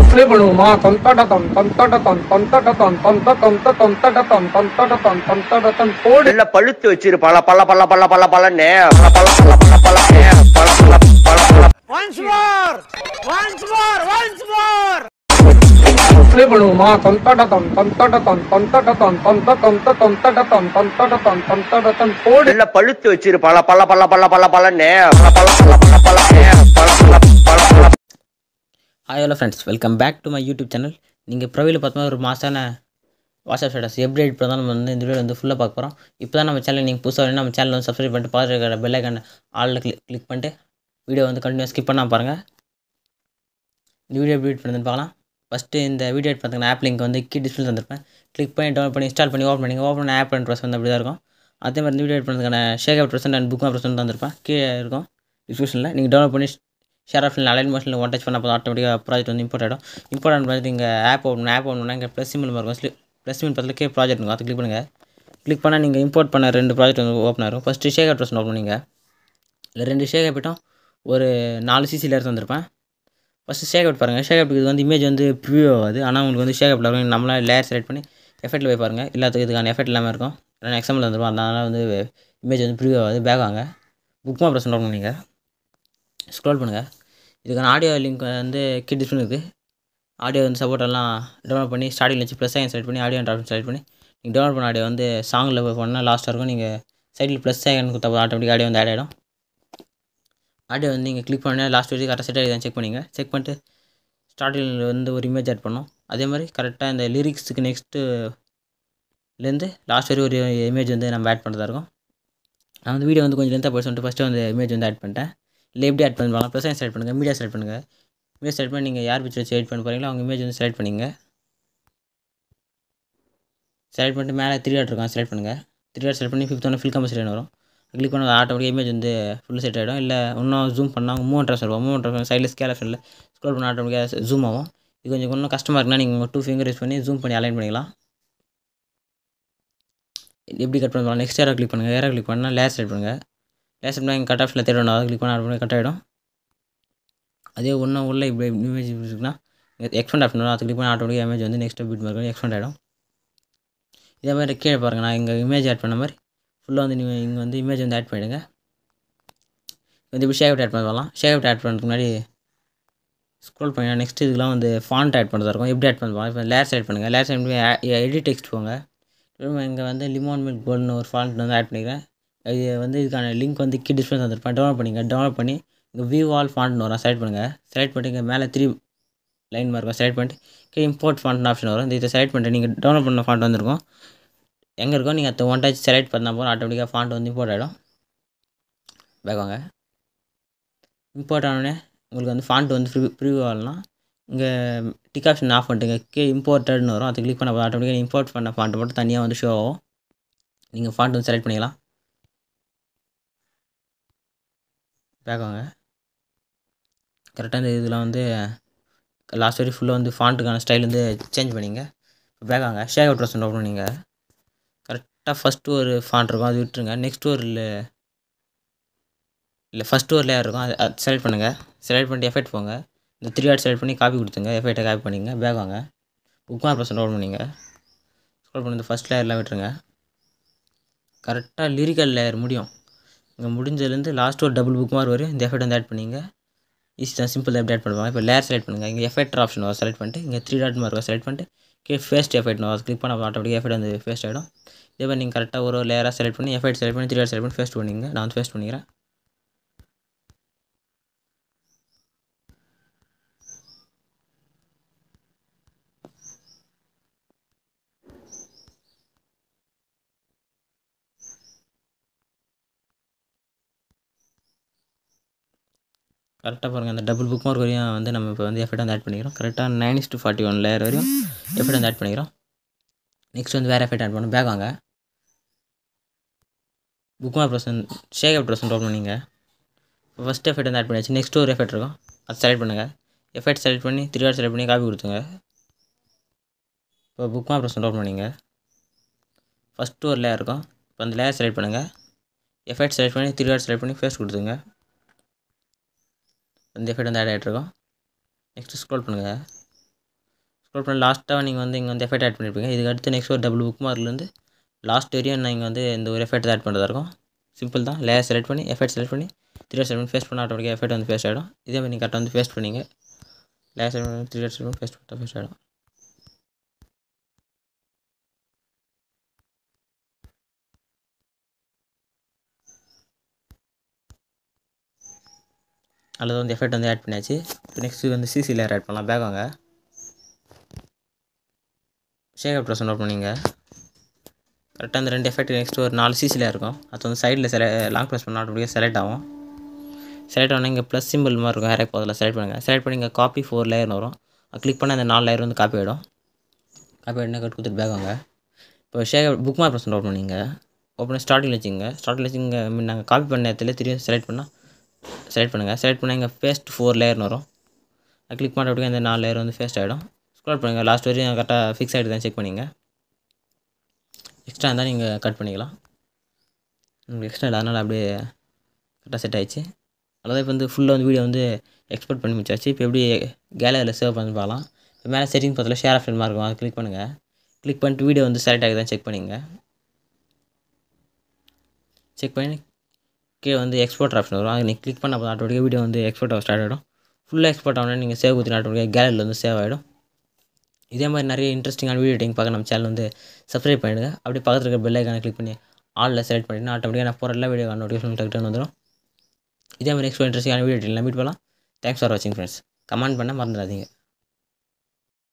play பண்ணுவோமா தொந்தட தொன் தொந்தட தொன் தொந்தட தொன் தொந்த தொந்த தொந்தட தொன் தொந்தட தொன் தொந்தட தொன் போடு நல்ல பழுத்து வச்சிரு பல பல பல பல பல பலன்னு பல பல பல பல பலன்னு பல பல பல பல ப்ளே பண்ணுவோமா தொந்தட தொன் தொந்தட தொன் தொந்தட தொன் தொந்த தொந்த தொந்தட தொன் தொந்தட தொன் தொந்தட தொன் போடு நல்ல பழுத்து வச்சிரு பல பல பல பல பல பலன்னு பல பல பல பல பலன்னு பல பல பல பல hi hello friends welcome back to my YouTube channel நீங்கள் ப்ரொவையில் பார்த்தோம்னா ஒரு மாசான வாட்ஸ்அப் ஸ்டேட்டஸ் எப்படி எடிட் பண்ணால் நம்ம வந்து இந்த வீடியோ வந்து ஃபுல்லாக பார்க்க போகிறோம் இப்போ தான் நம்ம சேனல் நீங்கள் புதுசாக வேணும் நம்ம சேனல் வந்து சப்ஸ்கிரைப் பண்ணிட்டு பார்த்து இருக்கிற பெல் ஐக்கான ஆளில் கிளிக் கிளிக் பண்ணிட்டு வீடியோ வந்து கண்டினியூ ஸ்கிப் பண்ணாமல் பாருங்கள் இந்த வீடியோ எப்படி எடிட் பண்ணுறதுன்னு பார்க்கலாம் ஃபஸ்ட்டு இந்த வீடியோ எடிட் பண்ணுறதுக்கு ஆப் லிங்க் வந்து கீ டிஸ்பிளே தந்திருப்பேன் கிளிக் பண்ணி டவுன்லோட் பண்ணி இன்ஸ்டால் பண்ணி ஓப்பன் பண்ணி ஓப்பன் பண்ணி ஆப் அண்ட் ப்ரெஸ் வந்து அப்படி தான் இருக்கும் அதே மாதிரி இந்த வீடியோ எடிட் பண்ணுறதுக்கான shake up present and book present தந்திருப்பேன் கீழே இருக்கும் டிஸ்கிரிப்ஷனில் நீங்கள் டவுன்லோட் பண்ணி ஷேர் ஆப்ஷனில் அலைன் மோஷனில் ஒன் டச் பண்ண போதும் ஆட்டோமேட்டிக்காக ப்ராஜெக்ட் வந்து இம்போர்ட் ஆகிடும் இம்போர்ட் ஆன ப்ராஜெக்ட் இங்கே ஆப் ஓப்பன் ஆப் ஓப்பன் பண்ணால் இங்கே ப்ளஸ் சிம்பிள் இருக்கும் ஸ்லி ப்ளஸ் சிம்பிள் பக்கத்தில் கே ப்ராஜெக்ட் இருக்கும் அதை கிளிக் பண்ணுங்கள் கிளிக் பண்ணால் நீங்கள் இம்போர்ட் பண்ண ரெண்டு ப்ராஜெக்ட் வந்து ஓப்பன் ஆகும் ஃபஸ்ட்டு ஷேக் அப் ஓப்பன் பண்ணிங்க இல்லை ரெண்டு ஷேக் ஆப்பிட்டும் ஒரு நாலு சிசியில் எடுத்து வந்திருப்பேன் ஃபஸ்ட்டு ஷேக் அவுட் பாருங்கள் ஷேக் அவுட்டுக்கு இது வந்து இமேஜ் வந்து ப்ரிவியூ ஆகாது ஆனால் உங்களுக்கு வந்து ஷேக் அப்பில் இருக்கும் நம்மளால் லேயர் செலக்ட் பண்ணி எஃபெக்ட்டில் போய் பாருங்கள் எல்லாத்துக்கும் இதுக்கான எஃபெக்ட் இல்லாமல் இருக்கும் இல்லைனா எக்ஸாம்பிள் வந்துருக்கும் அதனால் வந்து இமேஜ் வந்து ப்ரிவியூ ஆகாது பேக் வாங்க புக் மா ப்ரெஸ் ஓப்பன் பண்ணிங்க ஸ்க்ரோல் பண்ணுங்கள் இதுக்கான ஆடியோ லிங்க் வந்து கிட் டிஸ்பிளே இருக்குது ஆடியோ வந்து சப்போர்ட் எல்லாம் டவுன்லோட் பண்ணி ஸ்டார்டிங்கில் வச்சு ப்ளஸ் ஐக்கன் செலக்ட் பண்ணி ஆடியோ அண்ட் ஆப்ஷன் செலக்ட் பண்ணி நீங்கள் டவுன்லோட் பண்ண ஆடியோ வந்து சாங்கில் போய் பண்ணால் லாஸ்ட்டாக இருக்கும் நீங்கள் சைடில் ப்ளஸ் ஐக்கன் கொடுத்தா ஆட்டோமேட்டிக் ஆடியோ வந்து ஆட் ஆகிடும் ஆடியோ வந்து நீங்கள் கிளிக் பண்ணால் லாஸ்ட் வரைக்கும் கரெக்டாக செட் ஆகிதான் செக் பண்ணிங்க செக் பண்ணிட்டு ஸ்டார்டிங்கில் வந்து ஒரு இமேஜ் ஆட் பண்ணோம் அதே மாதிரி கரெக்டாக இந்த லிரிக்ஸுக்கு நெக்ஸ்ட்டுலேருந்து லாஸ்ட் வரைக்கும் ஒரு இமேஜ் வந்து நம்ம ஆட் பண்ணுறதா இருக்கும் நான் வந்து வீடியோ வந்து கொஞ்சம் லென்த்தாக போய் சொல்லிட்டு ஃபஸ்ட்டு வந்து இமேஜ் வந்து ஆட் பண்ணிட்டேன் இல்லை எப்படி ஆட் பண்ணுவாங்க ப்ளஸ் செலக்ட் பண்ணுங்கள் மீடியா செலக்ட் பண்ணுங்கள் மீடியா செலக்ட் பண்ணி நீங்கள் யார் பிக்சர் வச்சு எடிட் பண்ண போகிறீங்களோ அவங்க இமேஜ் வந்து செலக்ட் பண்ணிங்க செலக்ட் பண்ணிட்டு மேலே த்ரீ டாட் இருக்கும் செலக்ட் பண்ணுங்கள் த்ரீ டாட் செலக்ட் பண்ணி ஃபிஃப்த் ஒன்று ஃபில் கம்பல்சரி வரும் கிளிக் பண்ண ஆட்டோமேட்டிக் இமேஜ் வந்து ஃபுல் செட் ஆகிடும் இல்லை இன்னும் ஜூம் பண்ணால் மூவ் ட்ரெஸ் வரும் மூவ் ட்ரெஸ் சைடில் ஸ்கேல் ஆப்ஷனில் ஸ்க்ரோல் பண்ண ஆட்டோமேட்டிக்காக ஜூம் ஆகும் இது கொஞ்சம் இன்னும் கஷ்டமாக இருக்குன்னா நீங்கள் உங்கள் டூ ஃபிங்கர் யூஸ் பண்ணி ஜூம் பண்ணி அலைன் பண்ணிக்கலாம் எப்படி கட் பண்ணுவாங்க நெக்ஸ்ட் ஏரோ கிளிக் பண்ணுங்கள் ஏரோ கிளிக் பண்ணால் லேர் செலக்ட் பண்ணுங்கள் லேர் செலக்ட் பண்ணால் கட் ஆஃபில் தேடணும் அதை கிளிக் பண்ணால் ஆட்டோமேட்டிக் கட் ஆகிடும் அதே ஒன்றும் உள்ள இப்படி இமேஜ் இருக்குன்னா எக்ஸ்பெண்ட் ஆப்ஷன் வரும் அதை கிளிக் பண்ணால் ஆட்டோமேட்டிக் இமேஜ் வந்து நெக்ஸ்ட் பீட் மாதிரி எக்ஸ்பெண்ட் ஆகிடும் இதே மாதிரி கீழே பாருங்கள் நான் இங்கே இமேஜ் ஆட் பண்ண மாதிரி ஃபுல்லாக வந்து நீங்கள் இங்கே வந்து இமேஜ் வந்து ஆட் பண்ணிவிடுங்க வந்து இப்படி ஷேக் ஆட் பண்ணலாம் ஷேக் ஆட் பண்ணுறதுக்கு முன்னாடி ஸ்க்ரோல் பண்ணி நெக்ஸ்ட் இதுக்கெலாம் வந்து ஃபாண்ட் ஆட் பண்ணுறதா இருக்கும் எப்படி ஆட் பண்ணுவாங்க இப்போ லேர் செலக்ட் பண்ணுங்கள் லேர் செலக்ட் பண்ணி எடிட் டெக்ஸ்ட் போங்க திரும்ப இங்கே வந்து லிமோன் மில்க் கோல்டுன்னு ஒரு ஃபாண்ட் வந்து ஆட் பண்ணிக்கிறேன் இது வந்து இதுக்கான லிங்க் வந்து கி டிஸ்பிளே தந்திருப்பேன் டவுன்லோட் பண்ணிங்க டவுன்லோட் பண்ணி இங்கே வியூ ஆல் ஃபாண்ட்னு வரும் செலக்ட் பண்ணுங்கள் செலக்ட் பண்ணிட்டு இங்கே மேலே த்ரீ லைன் இருக்கும் செலக்ட் பண்ணிட்டு கீழே இம்போர்ட் ஃபாண்ட் ஆப்ஷன் வரும் இந்த இதை செலக்ட் பண்ணிட்டு நீங்கள் டவுன்லோட் பண்ண ஃபாண்ட் வந்திருக்கும் எங்கே இருக்கோ நீங்கள் அதை ஒன் டச் செலக்ட் பண்ணால் போதும் ஆட்டோமேட்டிக்காக ஃபாண்ட் வந்து இம்போர்ட் ஆகிடும் பேக் வாங்க இம்போர்ட் ஆனோடனே உங்களுக்கு வந்து ஃபாண்ட் வந்து ப்ரிவியூ ப்ரிவியூ ஆகலாம் இங்கே டிக் ஆப்ஷன் ஆஃப் பண்ணிட்டுங்க கே இம்போர்ட்டட்னு வரும் அதை கிளிக் பண்ண போது ஆட்டோமேட்டிக்காக இம்போர்ட் பண்ண ஃபாண்ட் மட்டும் தனியாக வந்து ஷோ ஆகும் நீங்கள் ஃபாண்ட் வந்து செலக்ட் பண்ணிக்கலாம் பேக் வாங்க கரெக்டாக இந்த இதில் வந்து லாஸ்ட் வரைக்கும் ஃபுல்லாக வந்து ஃபாண்ட்டுக்கான ஸ்டைல் வந்து சேஞ்ச் பண்ணிங்க பேக் வாங்க ஷேக் அவுட் ட்ரெஸ் ஓப்பன் பண்ணிங்க கரெக்டாக ஃபஸ்ட்டு ஒரு ஃபாண்ட் இருக்கும் அது விட்டுருங்க நெக்ஸ்ட் ஒரு இல்லை இல்லை ஃபஸ்ட்டு ஒரு லேயர் இருக்கும் அது அது செலக்ட் பண்ணுங்கள் செலக்ட் பண்ணிட்டு எஃபெக்ட் போங்க இந்த த்ரீ ஆட் செலக்ட் பண்ணி காப்பி கொடுத்துங்க எஃபெக்ட்டை காப்பி பண்ணிங்க பேக் வாங்க புக் மார்க் பர்சன்ட் ஓப்பன் பண்ணிங்க ஸ்க்ரோல் பண்ணி இந்த ஃபஸ்ட் லேயர்லாம் விட்டுருங்க கரெக்டாக லிரிக்கல் லேயர் முடியும் இங்கே முடிஞ்சதுலேருந்து லாஸ்ட் ஒரு டபுள் புக் மார்க் வரும் இந்த எஃபெக்ட் வந்து ஆட் பண்ணிங்க ஈஸி தான் சிம்பிள் எப்படி ஆட் பண்ணுவாங்க இப்போ லேயர் செலக்ட் பண்ணுங்கள் இங்கே எஃபெக்ட் ஆப்ஷன் வரும் செலக்ட் பண்ணிட்டு இங்கே த்ரீ டாட் மார்க் செலக்ட் பண்ணிட்டு கே ஃபேஸ்ட் எஃபெக்ட் வரும் கிளிக் பண்ண ஆட்டோமேட்டிக் எஃபெக்ட் வந்து ஃபேஸ்ட் ஆகிடும் இதே மாதிரி நீங்கள் கரெக்டாக ஒரு லேயராக செலக்ட் பண்ணி எஃபெக்ட் செலக்ட் பண்ணி த்ரீ டாட் செலக்ட் பண்ணி ஃபேஸ்ட் பண்ணிங்க நான் வந்து ஃபேஸ்ட் பண்ணிக்கிறேன் கரெக்டாக பாருங்கள் அந்த டபுள் புக் மார்க் வரையும் வந்து நம்ம இப்போ வந்து எஃபெக்ட் வந்து ஆட் பண்ணிக்கிறோம் கரெக்டாக nine is to forty one layer வரையும் எஃபெக்ட் வந்து ஆட் பண்ணிக்கிறோம் நெக்ஸ்ட் வந்து வேறு எஃபெக்ட் ஆட் பண்ணணும் பேக் வாங்க புக் மார்க் ப்ரெசன் ஷேக் அப் ப்ரெசன்ட் ஓப்பன் பண்ணிங்க இப்போ ஃபஸ்ட் எஃபெக்ட் வந்து ஆட் பண்ணியாச்சு நெக்ஸ்ட் ஒரு எஃபெக்ட் இருக்கும் அது செலக்ட் பண்ணுங்கள் எஃபெக்ட் செலக்ட் பண்ணி த்ரீ ஆட் செலக்ட் பண்ணி காப்பி கொடுத்துங்க இப்போ புக் மார்க் ப்ரெசன்ட் ஓப்பன் பண்ணிங்க ஃபஸ்ட்டு ஒரு லேயர் இருக்கும் இப்போ அந்த லேயர் செலக்ட் பண்ணுங்கள் எஃபெக்ட் செலக்ட் பண்ணி த்ரீ ஆட் செலக்ட் பண்ணி ஃபேஸ் கொடுத்துங்க இந்த எஃபெக்ட் வந்து ஆட் ஆகிட்ருக்கோம் நெக்ஸ்ட்டு ஸ்க்ரோல் பண்ணுங்கள் ஸ்க்ரோல் பண்ணி லாஸ்ட்டாக நீங்கள் வந்து இங்கே வந்து எஃபெக்ட் ஆட் பண்ணியிருப்பீங்க இதுக்கு அடுத்து நெக்ஸ்ட் ஒரு டபுள் புக் மார்க்லேருந்து லாஸ்ட் வரையும் நீங்கள் வந்து இந்த ஒரு எஃபெக்ட் ஆட் பண்ணுறதா இருக்கும் சிம்பிள் தான் லேயர் செலக்ட் பண்ணி எஃபெக்ட் செலக்ட் பண்ணி த்ரீ செலக்ட் பண்ணி ஃபேஸ்ட் பண்ண ஆட்டோமேட்டிக்காக எஃபெக்ட் வந்து ஃபேஸ்ட் ஆகிடும் இதே மாதிரி நீங்கள் கரெக்டாக வந்து ஃபேஸ்ட் பண்ணிங்க லேயர் செலக்ட் பண்ணி த்ரீ செலக்ட் பண்ணி ஃபேஸ்ட் பண்ணால் ஃபேஸ்ட் ஆகிடும் அதில் வந்து எஃபெக்ட் வந்து ஆட் பண்ணியாச்சு இப்போ நெக்ஸ்ட்டு வந்து சிசி லேயர் ஆட் பண்ணலாம் பேக் வாங்க ஷேக் ப்ரெஸ் நோட் பண்ணிங்க கரெக்டாக அந்த ரெண்டு எஃபெக்ட் நெக்ஸ்ட் ஒரு நாலு சிசி லேயர் இருக்கும் அது வந்து சைடில் செல லாங் ப்ரெஸ் பண்ணால் ஆட்டோமேட்டிக்காக செலக்ட் ஆகும் செலக்ட் ஆனால் இங்கே ப்ளஸ் சிம்பிள் மாதிரி இருக்கும் ஹேரக் அதில் செலக்ட் பண்ணுங்கள் செலக்ட் பண்ணி இங்கே காப்பி ஃபோர் லேயர்னு வரும் அது கிளிக் பண்ண அந்த நாலு லேயர் வந்து காப்பி ஆகிடும் காப்பி ஆகிடுனா கட் கொடுத்துட்டு பேக் வாங்க இப்போ shake bookmark press note பண்ணிங்க ஓப்பன் ஸ்டார்டிங் வச்சுங்க ஸ்டார்டிங் வச்சுங்க நாங்கள் காப்பி பண்ண இடத்துல திரும்பி செலக்ட் பண்ணால் செலக்ட் பண்ணுங்கள் செலக்ட் பண்ணால் இங்கே ஃபேஸ்ட் ஃபோர் லேயர்னு வரும் அது கிளிக் பண்ண அப்படியே அந்த நாலு லேயர் வந்து ஃபேஸ்ட் ஆகிடும் ஸ்க்ரோல் பண்ணுங்கள் லாஸ்ட் வரையும் கரெக்டாக ஃபிக்ஸ் ஆகிட்டு தான் செக் பண்ணிங்க எக்ஸ்ட்ரா இருந்தால் நீங்கள் கட் பண்ணிக்கலாம் உங்களுக்கு எக்ஸ்ட்ரா இல்லை அதனால் அப்படியே கரெக்டாக செட் ஆயிடுச்சு அதாவது இப்போ வந்து ஃபுல்லாக வந்து வீடியோ வந்து எக்ஸ்போர்ட் பண்ணி முடிச்சாச்சு இப்போ எப்படி கேலரியில் சேவ் பண்ணி பார்க்கலாம் இப்போ மேலே செட்டிங் பக்கத்தில் ஷேர் ஆப்ஷன் இருக்கும் அதை கிளிக் பண்ணுங்கள் கிளிக் பண்ணிட்டு வீடியோ வந்து செலக்ட் ஆகுதான் செக் பண்ணிங்க செக் பண்ணி கீழே வந்து எக்ஸ்போர்ட் ஆப்ஷன் வரும் அதை நீங்கள் கிளிக் பண்ண போது ஆட்டோமேட்டிக்காக வீடியோ வந்து எக்ஸ்போர்ட் ஆக ஸ்டார்ட் ஆகிடும் ஃபுல்லாக எக்ஸ்போர்ட் ஆகணும் நீங்கள் சேவ் கொடுத்து ஆட்டோமேட்டிக்காக கேலரியில் வந்து சேவ் ஆகிடும் இதே மாதிரி நிறைய இன்ட்ரெஸ்டிங்கான வீடியோ எடிட்டிங் பார்க்க நம்ம சேனல் வந்து சப்ஸ்கிரைப் பண்ணிடுங்க அப்படியே பக்கத்தில் இருக்க பெல் ஐக்கானை கிளிக் பண்ணி ஆலில் செலக்ட் பண்ணிட்டு ஆட்டோமேட்டிக்காக நான் போகிற எல்லா வீடியோ நோட்டிஃபிகேஷன் டக்குன்னு வந்துடும் இதே மாதிரி நெக்ஸ்ட் இன்ட்ரெஸ்டிங்கான வீடியோ எடிட்டிங் மீட் பண்ணலாம் தேங்க்ஸ் ஃபார் வாட்சிங் ஃப்ரெண்ட்ஸ் கமெண்ட் பண்ண மறந்துடாதீங்க